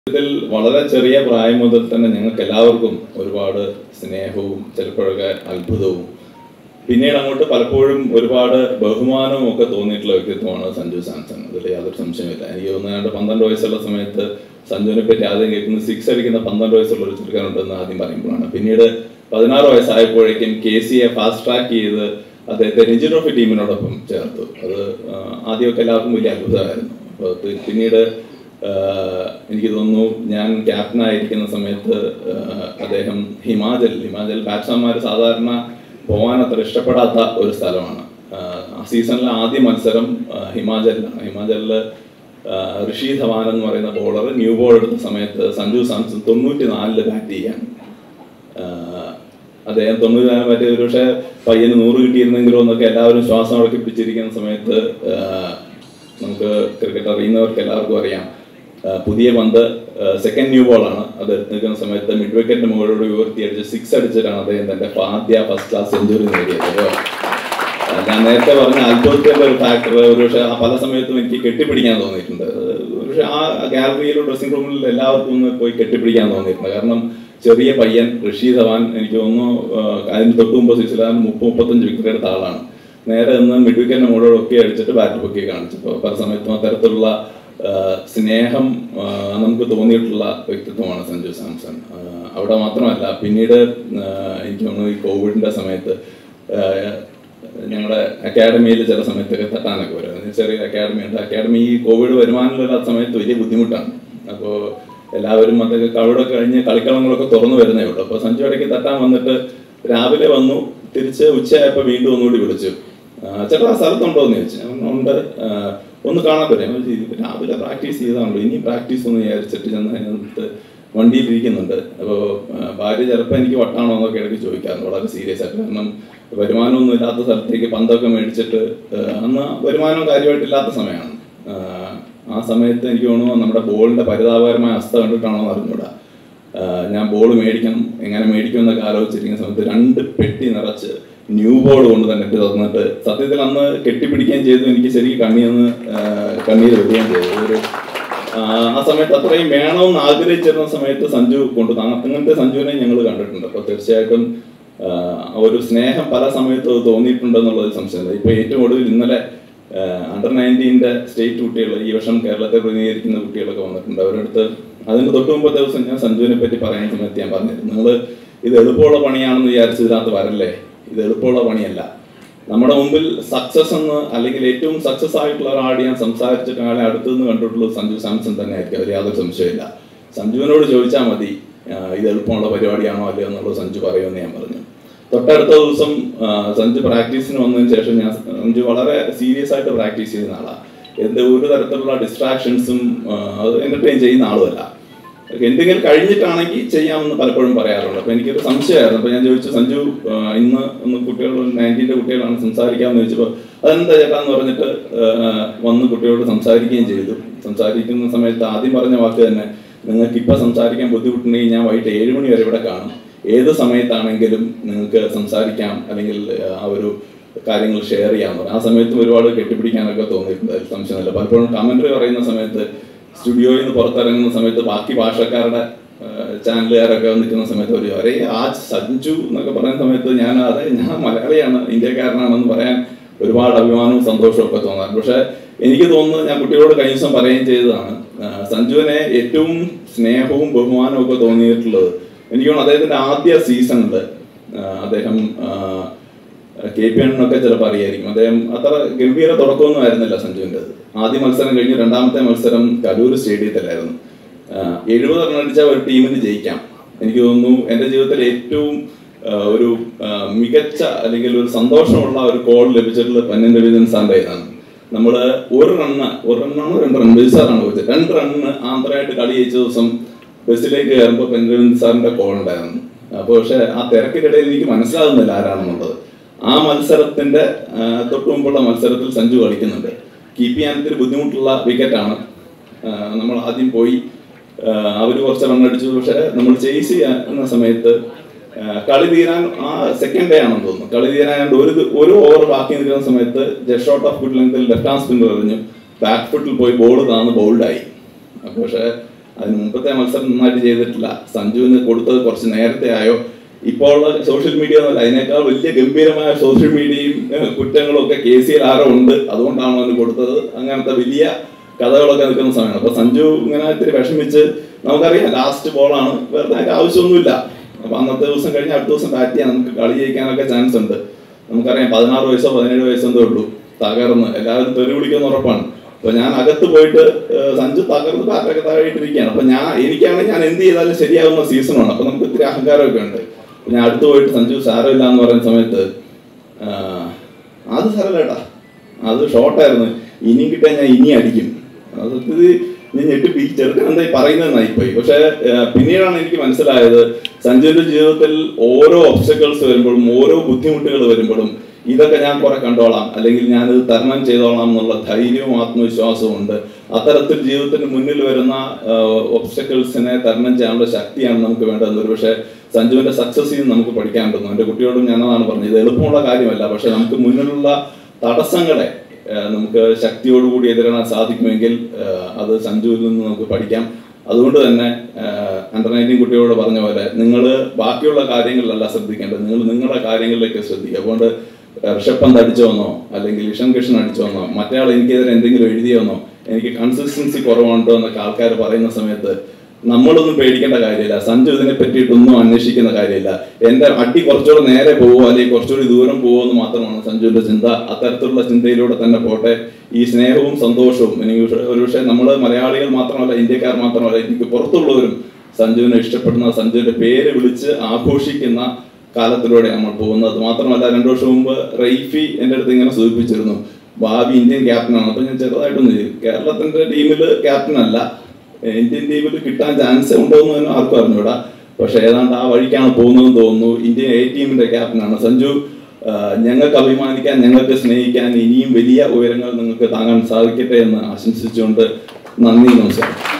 ഇതിൽ വളരെ ചെറിയ പ്രായം മുതൽ തന്നെ ഞങ്ങൾക്ക് എല്ലാവർക്കും ഒരുപാട് സ്നേഹവും ചിലപ്പോഴൊക്കെ അത്ഭുതവും പിന്നീട് അങ്ങോട്ട് പലപ്പോഴും ഒരുപാട് ബഹുമാനവും ഒക്കെ തോന്നിയിട്ടുള്ള വ്യക്തിത്വമാണ് സഞ്ജു സാംസൺ അതിൽ യാതൊരു സംശയമില്ല എനിക്ക് തോന്നുന്നുണ്ട് പന്ത്രണ്ട് വയസ്സുള്ള സമയത്ത് സഞ്ജുവിനെ പറ്റി ആദ്യം കേൾക്കുന്നത് സിക്സ് അടിക്കുന്ന പന്ത്രണ്ട് വയസ്സുള്ള ഒരു ചെറുക്കനുണ്ടെന്ന് ആദ്യം പറയുമ്പോഴാണ് പിന്നീട് പതിനാറ് വയസ്സായപ്പോഴേക്കും കെ സിയെ ഫാസ്റ്റ് ട്രാക്ക് ചെയ്ത് അദ്ദേഹത്തെ രഞ്ജി ട്രോഫി ടീമിനോടൊപ്പം ചേർത്തു അത് ആ, ആദ്യമൊക്കെ എല്ലാവർക്കും വലിയ അത്ഭുതമായിരുന്നു അപ്പോൾ പിന്നീട് ആഹ് എനിക്ക് തോന്നുന്നു ഞാൻ ക്യാപ്റ്റനായിരിക്കുന്ന സമയത്ത് ആഹ് അദ്ദേഹം ഹിമാചൽ ഹിമാചൽ ബാറ്റ്സ്മാൻമാർ സാധാരണ പോകാൻ അത്ര ഇഷ്ടപ്പെടാത്ത ഒരു സ്ഥലമാണ് ആഹ് ആ സീസണിലെ ആദ്യ മത്സരം ആഹ് ഹിമാചലിലാണ് ഹിമാചലിൽ ആഹ് ഋഷി ധവാൻ എന്ന് പറയുന്ന ബോളർ ന്യൂ ബോൾ എടുത്ത സമയത്ത് സഞ്ജു സാംസൺ തൊണ്ണൂറ്റി നാലില് ബാറ്റ് ചെയ്യാൻ ആഹ് അദ്ദേഹം തൊണ്ണൂറ്റിനാല് മറ്റേ ഒരു പക്ഷേ പയ്യന് നൂറ് കിട്ടിയിരുന്നെങ്കിലോ എന്നൊക്കെ എല്ലാവരും ശ്വാസം അടക്കി പിടിച്ചിരിക്കുന്ന സമയത്ത് ആഹ് നമുക്ക് ക്രിക്കറ്റ് അറിയുന്നവർക്ക് എല്ലാവർക്കും അറിയാം ആഹ് പുതിയ പന്ത് സെക്കൻഡ് ന്യൂ ബോളാണ് അത് നിൽക്കുന്ന സമയത്ത് മിഡ് വിക്കറ്റിന് മുകളിലൂടെ ഉയർത്തി അടിച്ച് സിക്സ് അടിച്ചിട്ടാണ് അദ്ദേഹം തന്റെ ആദ്യ ഫസ്റ്റ് ക്ലാസ് സെഞ്ചുറി നേടിയത് അപ്പോൾ ആഹ് ഞാൻ നേരത്തെ പറഞ്ഞ അത്ഭുതത്തിന്റെ ഒരു ഫാക്ടർ ഒരു പക്ഷേ ആ പല സമയത്തും എനിക്ക് കെട്ടിപ്പിടിക്കാൻ തോന്നിയിട്ടുണ്ട് ഒരു പക്ഷേ ആ ഗാലറിയിലും ഡ്രസ്സിംഗ് റൂമിൽ എല്ലാവർക്കും ഒന്ന് പോയി കെട്ടിപ്പിടിക്കാൻ തോന്നിയിട്ടുണ്ട് കാരണം ചെറിയ പയ്യൻ ഋഷി ധവാൻ എനിക്ക് തോന്നുന്നു ആഹ് അതിന് തൊട്ട് മുമ്പ് സീസണിൽ മുപ്പത് മുപ്പത്തഞ്ച് വിക്കറ്റ് എടുത്ത ആളാണ് നേരെ നിന്ന് മിഡ് വിക്കറ്റിന് മുകളിലൂടെ ഒക്കെ അടിച്ചിട്ട് ബാറ്റ് പൊക്കി കാണിച്ചപ്പോൾ പല സമയത്തും അത്തരത്തിലുള്ള ആഹ് സ്നേഹം ആഹ് നമുക്ക് തോന്നിയിട്ടുള്ള വ്യക്തിത്വമാണ് സഞ്ജു സാംസൺ ആഹ് അവിടെ മാത്രമല്ല പിന്നീട് ആഹ് എനിക്ക് തോന്നുന്നു ഈ കോവിഡിന്റെ സമയത്ത് ആഹ് ഞങ്ങളുടെ അക്കാഡമിയിൽ ചില സമയത്തൊക്കെ തട്ടാനൊക്കെ വരും അതിന് ചെറിയ അക്കാഡമി ഉണ്ട് അക്കാഡമി ഈ കോവിഡ് വരുമാനമില്ലാത്ത സമയത്ത് വലിയ ബുദ്ധിമുട്ടാണ് അപ്പോൾ എല്ലാവരും അതൊക്കെ അവിടെ കഴിഞ്ഞ് കളിക്കളങ്ങളൊക്കെ തുറന്നു വരുന്നേ ഉള്ളൂ അപ്പോൾ സഞ്ജു ഇടയ്ക്ക് തട്ടാൻ വന്നിട്ട് രാവിലെ വന്നു തിരിച്ച് ഉച്ചയായപ്പോൾ വീണ്ടും ഒന്നുകൂടി വിളിച്ചു ആ, ചേട്ടാ ആ സ്ഥലത്തുണ്ടോ എന്ന് ചോദിച്ചു ഞാൻ പറഞ്ഞു, ഉണ്ട് ആ, ഒന്ന് കാണാൻ പറ്റും ഞാൻ ചോദിച്ചു, രാവിലെ പ്രാക്ടീസ് ചെയ്താണല്ലോ ഇനി പ്രാക്ടീസ് ഒന്ന് വിചാരിച്ചിട്ട് ചെന്ന് അതിനകത്ത് വണ്ടിയിൽ ഇരിക്കുന്നുണ്ട് അപ്പോൾ ഭാര്യ ചിലപ്പോൾ എനിക്ക് വട്ടാണോ എന്നൊക്കെ ഇടയ്ക്ക് ചോദിക്കാറുണ്ട് വളരെ സീരിയസ് ആയിട്ട് കാരണം വരുമാനമൊന്നും ഇല്ലാത്ത സ്ഥലത്തേക്ക് പന്തൊക്കെ മേടിച്ചിട്ട് ആ, അന്ന് വരുമാനം കാര്യമായിട്ടില്ലാത്ത സമയമാണ് ആ, ആ സമയത്ത് എനിക്ക് തോന്നുന്നു നമ്മുടെ ബോളിന്റെ പരിതാപകരമായ അവസ്ഥ കണ്ടിട്ടാണോ എന്ന് അറിഞ്ഞൂടാ ആ, ഞാൻ ബോൾ മേടിക്കണം എങ്ങനെ മേടിക്കും എന്നൊക്കെ ആലോചിച്ചിരിക്കുന്ന സമയത്ത് രണ്ട് പെട്ടി നിറച്ച് ന്യൂ ബോൾ കൊണ്ട് തന്നെ ഇട്ട് തന്നിട്ട് സത്യത്തിൽ അന്ന് കെട്ടിപ്പിടിക്കുകയും ചെയ്തു എനിക്ക് ശരിക്കും കണ്ണിന്ന് കണ്ണീര് വരികയും ചെയ്തു ഒരു ആ, ആ സമയത്ത് അത്രയും വേണമെന്ന് ആഗ്രഹിച്ചിരുന്ന സമയത്ത് സഞ്ജു കൊണ്ടു അങ്ങനത്തെ സഞ്ജുവിനെ ഞങ്ങൾ കണ്ടിട്ടുണ്ട് അപ്പോൾ തീർച്ചയായിട്ടും ആ, ഒരു സ്നേഹം പല സമയത്തും അത് തോന്നിയിട്ടുണ്ടെന്നുള്ളതിൽ സംശയമില്ല ഇപ്പൊ ഏറ്റവും ഒടുവിൽ ഇന്നലെ അണ്ടർ നയൻറ്റീൻ്റെ സ്റ്റേറ്റ് കുട്ടികൾ ഈ വർഷം കേരളത്തെ പ്രതിനിധീകരിക്കുന്ന കുട്ടികളൊക്കെ വന്നിട്ടുണ്ട് അവരുടെ അടുത്ത് അതിന് തൊട്ട് മുമ്പത്തെ ദിവസം ഞാൻ സഞ്ജുവിനെ പറ്റി പറയുന്ന സമയത്ത് ഞാൻ പറഞ്ഞിരുന്നു നിങ്ങൾ ഇത് എളുപ്പമുള്ള പണിയാണെന്ന് വിചാരിച്ച് ഇതിനകത്ത് വരല്ലേ ഇത് എളുപ്പമുള്ള പണിയല്ല നമ്മുടെ മുമ്പിൽ സക്സസ് എന്ന് അല്ലെങ്കിൽ ഏറ്റവും സക്സസ് ആയിട്ടുള്ള ഒരാൾ ഞാൻ സംസാരിച്ചിട്ട് ആളെ അടുത്ത് നിന്ന് കണ്ടിട്ടുള്ളത് സഞ്ജു സാംസൺ തന്നെ ആയിരിക്കും അതിൽ യാതൊരു സംശയമില്ല സഞ്ജുവിനോട് ചോദിച്ചാൽ മതി ആ, ഇത് എളുപ്പമുള്ള പരിപാടിയാണോ അല്ലയോ എന്നുള്ളത് സഞ്ജു പറയുമെന്ന് ഞാൻ പറഞ്ഞു തൊട്ടടുത്ത ദിവസം ആ, സഞ്ജു പ്രാക്ടീസിന് വന്നതിന് ശേഷം ഞാൻ സഞ്ജു വളരെ സീരിയസ് ആയിട്ട് പ്രാക്ടീസ് ചെയ്യുന്ന ആളാണ് എന്ത് ഒരു തരത്തിലുള്ള ഡിസ്ട്രാക്ഷൻസും അത് എന്റർടൈൻ ചെയ്യുന്ന ആളുമല്ല എന്തെങ്കിലും കഴിഞ്ഞിട്ടാണെങ്കിൽ ചെയ്യാമെന്ന് പലപ്പോഴും പറയാറുണ്ട് അപ്പൊ എനിക്കൊരു സംശയമായിരുന്നു അപ്പൊ ഞാൻ ചോദിച്ചു സഞ്ജു ആ, ഇന്ന് ഒന്ന് കുട്ടികൾ നയൻറ്റീൻ്റെ കുട്ടികളാണ് സംസാരിക്കാമെന്ന് ചോദിച്ചപ്പോൾ അതെന്താ ചേട്ടാ എന്ന് പറഞ്ഞിട്ട് ആ, വന്ന് കുട്ടികളോട് സംസാരിക്കുകയും ചെയ്തു സംസാരിക്കുന്ന സമയത്ത് ആദ്യം പറഞ്ഞ വാക്ക് തന്നെ നിങ്ങൾക്ക് ഇപ്പൊ സംസാരിക്കാൻ ബുദ്ധിമുട്ടുണ്ടെങ്കിൽ ഞാൻ വൈകിട്ട് ഏഴ് മണി വരെ ഇവിടെ കാണും ഏത് സമയത്താണെങ്കിലും നിങ്ങൾക്ക് സംസാരിക്കാം അല്ലെങ്കിൽ ആ ഒരു കാര്യങ്ങൾ ഷെയർ ചെയ്യാൻ പറഞ്ഞു ആ സമയത്തും ഒരുപാട് കെട്ടിപ്പിടിക്കാനൊക്കെ തോന്നിയിട്ടുണ്ട് അതിൽ സംശയമില്ല പലപ്പോഴും കമന്ററി പറയുന്ന സമയത്ത് സ്റ്റുഡിയോയിൽ നിന്ന് പുറത്തിറങ്ങുന്ന സമയത്ത് ബാക്കി ഭാഷക്കാരുടെ ചാനലുകാരൊക്കെ നിൽക്കുന്ന സമയത്ത് ഒരു ഒരേ ആ സഞ്ജു എന്നൊക്കെ പറയുന്ന സമയത്ത് ഞാൻ അതെ ഞാൻ മലയാളിയാണ് ഇന്ത്യക്കാരനാണെന്ന് പറയാൻ ഒരുപാട് അഭിമാനവും സന്തോഷവും ഒക്കെ തോന്നാറ് പക്ഷെ എനിക്ക് തോന്നുന്നത് ഞാൻ കുട്ടികളോട് കഴിഞ്ഞ ദിവസം പറയുകയും ചെയ്തതാണ് ആ, സഞ്ജുവിനെ ഏറ്റവും സ്നേഹവും ബഹുമാനവും ഒക്കെ തോന്നിയിട്ടുള്ളത് എനിക്ക് തോന്നുന്നു അദ്ദേഹത്തിന്റെ ആദ്യ സീസണിൽ അദ്ദേഹം ആ, കെ പി എണ്ണൊക്കെ ചിലപ്പോൾ അറിയായിരിക്കും അദ്ദേഹം അത്ര ഗംഭീര തുടക്കമൊന്നും ആയിരുന്നില്ല സഞ്ജുവിൻ്റെ ആദ്യ മത്സരം കഴിഞ്ഞ് രണ്ടാമത്തെ മത്സരം കലൂർ സ്റ്റേഡിയത്തിലായിരുന്നു എഴുപത് റൺ അടിച്ചാൽ ഒരു ടീമിന് ജയിക്കാം എനിക്ക് തോന്നുന്നു എൻ്റെ ജീവിതത്തിൽ ഏറ്റവും ആ, ഒരു ആ, മികച്ച അല്ലെങ്കിൽ ഒരു സന്തോഷമുള്ള ഒരു കോൾ ലഭിച്ചിട്ടുള്ളത് പന്നൻ രവീന്ദ്രൻ സാറിൻ്റെ ഇതാണ് നമ്മൾ ഒരു റണ്ണ് ഒരു റണ്ണാണോ രണ്ട് റൺ ബേസാറാണ് ചോദിച്ചത് രണ്ട് റണ്ണ് ആന്ധ്രയായിട്ട് കളി ജയിച്ച ദിവസം ബസ്സിലേക്ക് കയറുമ്പോൾ പന്നൻ രവീന്ദ്രൻ സാറിൻ്റെ കോൾ ഉണ്ടായിരുന്നു അപ്പോൾ പക്ഷേ ആ തിരക്കിനിടയിൽ എനിക്ക് മനസ്സിലാകുന്നില്ല ആരാണെന്നുള്ളത് ആ മത്സരത്തിന്റെ ആ, തൊട്ട് മുമ്പുള്ള മത്സരത്തിൽ സഞ്ജു കളിക്കുന്നുണ്ട് കീപ്പ് ചെയ്യാൻ ഇത്തിരി ബുദ്ധിമുട്ടുള്ള വിക്കറ്റാണ് നമ്മൾ ആദ്യം പോയി അവർ കുറച്ച് റൺ അടിച്ചു പക്ഷെ നമ്മൾ ചേസ് ചെയ്യുന്ന സമയത്ത് ആ, കളി തീരാൻ ആ സെക്കൻഡ് ഡേ ആണെന്ന് തോന്നുന്നു കളി തീരാൻ ഒരു ദി- ഒരു ഓവർ ബാക്കി നിൽക്കുന്ന സമയത്ത് ജസ്റ്റ് ഷോട്ട് ഓഫ് ഗുഡ് ലെങ്തിൽ ലെഫ്റ്റ് ഹാൻഡ് സ്പിന്നർ എറിഞ്ഞു ബാക്ക് ഫുട്ടിൽ പോയി ബോൾ താന്ന് ബൗൾഡായി അപ്പോൾ പക്ഷേ അതിന് മുമ്പത്തെ മത്സരം നന്നായിട്ട് ചെയ്തിട്ടില്ല സഞ്ജുവിന് കൊടുത്തത് കുറച്ച് നേരത്തെ ആയോ ഇപ്പോൾ ഉള്ള സോഷ്യൽ മീഡിയ എന്നല്ല അതിനേക്കാൾ വലിയ ഗംഭീരമായ സോഷ്യൽ മീഡിയയും ഏഹ്, കുറ്റങ്ങളും ഒക്കെ കെ സി എൽ ആരോ ഉണ്ട് അതുകൊണ്ടാണ് അവന് കൊടുത്തത് അങ്ങനത്തെ വലിയ കഥകളൊക്കെ നിൽക്കുന്ന സമയമാണ് അപ്പൊ സഞ്ജു ഇങ്ങനെ ഇത്തിരി വിഷമിച്ച് നമുക്കറിയാം ലാസ്റ്റ് ബോളാണ് വെറുതെ അതിന്റെ ആവശ്യമൊന്നുമില്ല അപ്പൊ അന്നത്തെ ദിവസം കഴിഞ്ഞ് അടുത്ത ദിവസം ബാറ്റ് ചെയ്യാൻ നമുക്ക് കളി ജയിക്കാനൊക്കെ ചാൻസ് ഉണ്ട് നമുക്കറിയാം പതിനാറ് വയസ്സോ പതിനേഴ് വയസ്സോ എന്തേ ഉള്ളൂ തകർന്ന് എല്ലാവരും തെറി വിളിക്കുന്ന ഉറപ്പാണ് അപ്പൊ ഞാൻ അകത്ത് പോയിട്ട് ഏഹ്, സഞ്ജു തകർന്ന് ബാറ്റൊക്കെ താഴെയിട്ടിരിക്കുകയാണ് അപ്പൊ ഞാൻ എനിക്കാണെങ്കിൽ ഞാൻ എന്ത് ചെയ്താലും ശരിയാവുന്ന സീസണാണ് അപ്പൊ നമുക്ക് ഇത്തിരി അഹങ്കാരമൊക്കെ ഉണ്ട് അപ്പൊ ഞാൻ അടുത്ത് പോയിട്ട് സഞ്ജു സാരമില്ല എന്ന് പറയുന്ന സമയത്ത് ആഹ്, അത് സാരമില്ലേട്ടാ അത് ഷോർട്ടായിരുന്നു ഇനിയും കിട്ടാൻ ഞാൻ ഇനി അടിക്കും അത് സത്യത്തിൽ ഞാൻ ഞെട്ടിപ്പി ചെറുക്കൻ എന്തായി പറയുന്നതെന്നായി പോയി പക്ഷെ ഏഹ്, പിന്നീടാണ് എനിക്ക് മനസ്സിലായത് സഞ്ജുവിന്റെ ജീവിതത്തിൽ ഓരോ ഒബ്സ്റ്റക്കിൾസ് വരുമ്പോഴും ഓരോ ബുദ്ധിമുട്ടുകൾ വരുമ്പോഴും ഇതൊക്കെ ഞാൻ കുറെ കണ്ടോളാം അല്ലെങ്കിൽ ഞാനിത് തരണം ചെയ്തോളാം എന്നുള്ള ധൈര്യവും ആത്മവിശ്വാസവും ഉണ്ട് അത്തരത്തിൽ ജീവിതത്തിന് മുന്നിൽ വരുന്ന ഒബ്സ്റ്റക്കിൾസിനെ തരണം ചെയ്യാനുള്ള ശക്തിയാണ് നമുക്ക് വേണ്ടത് പക്ഷേ സഞ്ജുവിന്റെ സക്സസിൽ നിന്ന് നമുക്ക് പഠിക്കാനുണ്ടെന്ന് എൻ്റെ കുട്ടിയോടും ഞാനതാണ് പറഞ്ഞത് ഇത് എളുപ്പമുള്ള കാര്യമല്ല പക്ഷെ നമുക്ക് മുന്നിലുള്ള തടസ്സങ്ങളെ ഏഹ് നമുക്ക് ശക്തിയോടുകൂടി എതിരിടാൻ സാധിക്കുമെങ്കിൽ ഏഹ് അത് സഞ്ജുവിൽ നിന്ന് നമുക്ക് പഠിക്കാം അതുകൊണ്ട് തന്നെ അണ്ടർ നയൻറ്റീൻ കുട്ടിയോട് പറഞ്ഞ പോലെ നിങ്ങൾ ബാക്കിയുള്ള കാര്യങ്ങളിലല്ല ശ്രദ്ധിക്കേണ്ടത് നിങ്ങൾ നിങ്ങളുടെ കാര്യങ്ങളിലേക്ക് ശ്രദ്ധിക്കുക അതുകൊണ്ട് ഋഷഭ് പന്ത് അടിച്ചു വന്നോ അല്ലെങ്കിൽ ഇഷൻ കൃഷ്ണൻ അടിച്ചു വന്നോ മറ്റേയാൾ എനിക്കെതിരെ എന്തെങ്കിലും എഴുതി വന്നോ എനിക്ക് കൺസിസ്റ്റൻസി കുറവുണ്ടോ എന്നൊക്കെ ആൾക്കാർ പറയുന്ന സമയത്ത് നമ്മളൊന്നും പേടിക്കേണ്ട കാര്യമില്ല സഞ്ജു ഇതിനെ പറ്റിയിട്ടൊന്നും അന്വേഷിക്കുന്ന കാര്യമില്ല എന്റെ അടി കുറച്ചുകൂടെ നേരെ പോവോ അല്ലെങ്കിൽ കുറച്ചുകൂടി ദൂരം പോവോ എന്ന് മാത്രമാണ് സഞ്ജുവിന്റെ ചിന്ത അത്തരത്തിലുള്ള ചിന്തയിലൂടെ തന്നെ പോട്ടെ ഈ സ്നേഹവും സന്തോഷവും എനിക്ക് ഒരു- ഒരുപക്ഷെ നമ്മൾ മലയാളികൾ മാത്രമല്ല ഇന്ത്യക്കാർ മാത്രമല്ല ഇന്ത്യക്ക് പുറത്തുള്ളവരും സഞ്ജുവിനെ ഇഷ്ടപ്പെടുന്ന സഞ്ജുവിന്റെ പേര് വിളിച്ച് ആഘോഷിക്കുന്ന കാലത്തിലൂടെ നമ്മൾ പോകുന്നത് മാത്രമല്ല രണ്ടു വർഷം മുമ്പ് റൈഫി എൻ്റെ അടുത്ത് ഇങ്ങനെ സൂചിപ്പിച്ചിരുന്നു ഭാവി ഇന്ത്യൻ ക്യാപ്റ്റനാണ് അപ്പൊ ഞാൻ ചെറുതായിട്ടൊന്ന് ചെയ്തു കേരളത്തിന്റെ ടീമിൽ ക്യാപ്റ്റൻ അല്ല ഇന്ത്യൻ ടീമിൽ കിട്ടാൻ ചാൻസ് ഉണ്ടോ എന്ന് തന്നെ ആർക്കും അറിഞ്ഞൂടാ പക്ഷെ ഏതാണ്ട് ആ വഴിക്കാണ് പോകുന്നതെന്ന് തോന്നുന്നു ഇന്ത്യൻ എ ടീമിന്റെ ക്യാപ്റ്റനാണ് സഞ്ജു ആ, ഞങ്ങൾക്ക് അഭിമാനിക്കാൻ ഞങ്ങൾക്ക് സ്നേഹിക്കാൻ ഇനിയും വലിയ ഉയരങ്ങൾ നിങ്ങൾക്ക് താങ്ങാൻ സാധിക്കട്ടെ എന്ന് ആശംസിച്ചുകൊണ്ട് നന്ദി നമസ്കാരം